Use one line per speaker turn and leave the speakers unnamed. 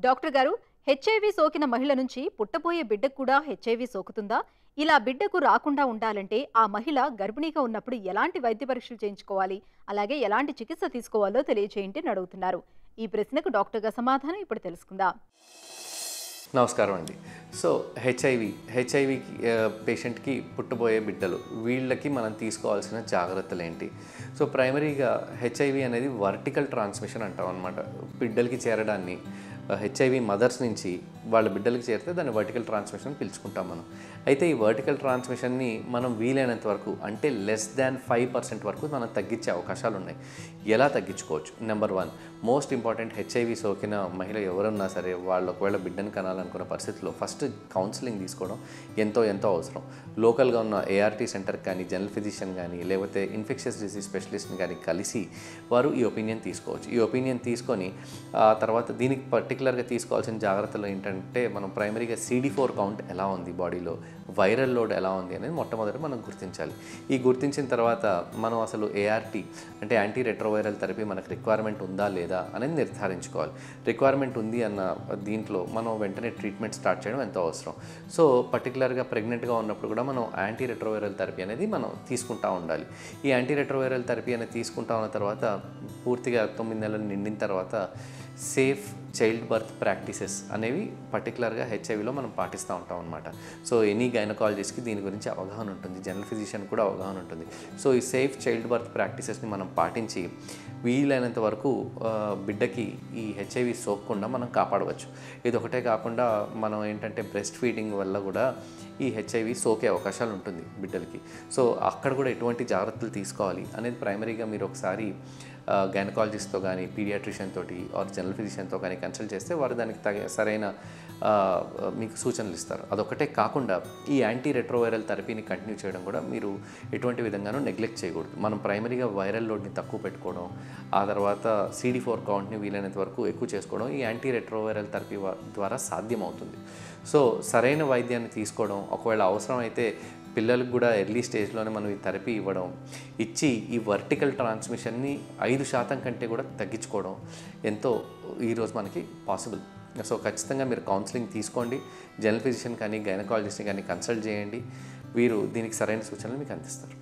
doctor గారు HIV సోకిన మహిళ నుంచి పుట్టబోయే బిడ్డకు కూడా హెచ్ఐవి సోకుతుందా ఇలా బిడ్డకు రాకుండా ఉండాలంటే ఆ మహిళ గర్భిణీగా ఉన్నప్పుడు ఎలాంటి వైద్య పరీక్షలు చేయించుకోవాలి అలాగే ఎలాంటి చికిత్స తీసుకోవాలో తెలియచేయండి అని అడుగుతున్నారు ఈ ప్రశ్నకు డాక్టర్గా సమాధానం ఇప్పుడు తెలుసుకుందాం
నమస్కారం అండి సో హెచ్ఐవి హెచ్ఐవి పేషెంట్కి పుట్టబోయే బిడ్డలు వీళ్ళకి మనం తీసుకోవాల్సిన జాగ్రత్తలు ఏంటి సో ప్రైమరీగా హెచ్ఐవి అనేది వర్టికల్ ట్రాన్స్మిషన్ అంటాం అనమాట బిడ్డలకి చేరడాన్ని హెచ్ఐవి మదర్స్ నుంచి వాళ్ళ బిడ్డలకి చేరితే దాన్ని వర్టికల్ ట్రాన్స్మిషన్ పిలుచుకుంటాం మనం అయితే ఈ వర్టికల్ ట్రాన్స్మిషన్ని మనం వీలైనంత వరకు అంటే లెస్ దాన్ ఫైవ్ పర్సెంట్ వరకు మనం తగ్గించే అవకాశాలు ఉన్నాయి ఎలా తగ్గించుకోవచ్చు number one most important HIV సోకిన మహిళ ఎవరున్నా సరే వాళ్ళు ఒకవేళ బిడ్డను కనాలనుకున్న పరిస్థితిలో ఫస్ట్ కౌన్సిలింగ్ తీసుకోవడం ఎంతో ఎంతో అవసరం లోకల్గా ఉన్న ఏఆర్టీ సెంటర్ కానీ జనరల్ ఫిజిషియన్ కానీ లేకపోతే ఇన్ఫెక్షన్స్ డిసీజ్ స్పెషలిస్ట్ని కానీ కలిసి వారు ఈ ఒపీనియన్ తీసుకోవచ్చు ఈ ఒపీనియన్ తీసుకొని ఆ తర్వాత దీనికి పర్టికులర్గా తీసుకోవాల్సిన జాగ్రత్తలు ఏంటంటే మనం ప్రైమరీగా సిడి ఫోర్ కౌంట్ ఎలా ఉంది బాడీలో వైరల్ లోడ్ ఎలా ఉంది అనేది మొట్టమొదటి మనం గుర్తించాలి ఈ గుర్తించిన తర్వాత మనం అసలు ఏఆర్టీ అంటే యాంటీ రెట్రోవైరల్ థెరపీ మనకు రిక్వైర్మెంట్ ఉందా లేదా అనేది నిర్ధారించుకోవాలి రిక్వైర్మెంట్ ఉంది అన్న దీంట్లో మనం వెంటనే ట్రీట్మెంట్ స్టార్ట్ చేయడం ఎంతో అవసరం సో పర్టికులర్గా ప్రెగ్నెంట్గా ఉన్నప్పుడు కూడా మనం యాంటీ రెట్రోవైరల్ థెరపీ అనేది మనం తీసుకుంటా ఉండాలి ఈ యాంటీ రెట్రోవైరల్ థెరపీ అనేది తీసుకుంటా ఉన్న తర్వాత పూర్తిగా తొమ్మిది నెలలు నిండిన తర్వాత సేఫ్ చైల్డ్ బర్త్ ప్రాక్టీసెస్ అనేవి పర్టికులర్గా హెచ్ఐవిలో మనం పాటిస్తూ ఉంటాం అనమాట సో ఎనీ గైనకాలజిస్ట్కి దీని గురించి అవగాహన ఉంటుంది జనరల్ ఫిజిషియన్ కూడా అవగాహన ఉంటుంది సో ఈ సేఫ్ చైల్డ్ బర్త్ ప్రాక్టీసెస్ని మనం పాటించి వీలైనంత వరకు ఆ, బిడ్డకి ఈ హెచ్ఐవి సోకకుండా మనం కాపాడవచ్చు ఇది ఒకటే కాకుండా మనం ఏంటంటే బ్రెస్ట్ ఫీడింగ్ వల్ల కూడా ఈ హెచ్ఐవి సోకే అవకాశాలు ఉంటుంది బిడ్డలకి సో అక్కడ కూడా ఎటువంటి జాగ్రత్తలు తీసుకోవాలి అనేది ప్రైమరీగా మీరు ఒకసారి గైనకాలజిస్ట్తో కానీ పీడియాట్రిషియన్ తోటి ఆర్ జనరల్ ఫిజిషియన్తో కానీ కన్సల్ట్ చేస్తే వారు దానికి తగ సరైన ఆ, మీకు సూచనలు ఇస్తారు అదొకటే కాకుండా ఈ యాంటీ రెట్రోవైరల్ థెరపీని కంటిన్యూ చేయడం కూడా మీరు ఎటువంటి విధంగానూ నెగ్లెక్ట్ చేయకూడదు మనం ప్రైమరీగా వైరల్ లోడ్ని తక్కువ పెట్టుకోవడం ఆ తర్వాత సిడి ఫోర్ కౌంట్ని వీలైనంత వరకు ఎక్కువ చేసుకోవడం ఈ యాంటీ రెట్రోవైరల్ థెరపీ వ- ద్వారా సాధ్యమవుతుంది సో సరైన వైద్యాన్ని తీసుకోవడం ఒకవేళ అవసరమైతే పిల్లలకు కూడా ఎర్లీ స్టేజ్లోనే మనం ఈ థెరపీ ఇవ్వడం ఇచ్చి ఈ వర్టికల్ ట్రాన్స్మిషన్ని ఐదు శాతం కంటే కూడా తగ్గించుకోవడం ఎంతో ఈరోజు మనకి పాసిబుల్ సో ఖచ్చితంగా మీరు కౌన్సిలింగ్ తీసుకోండి జనరల్ ఫిజిషియన్ కానీ గైనకాలజిస్ట్ని కానీ కన్సల్ట్ చేయండి వీరు దీనికి సరైన సూచనలు మీకు అందిస్తారు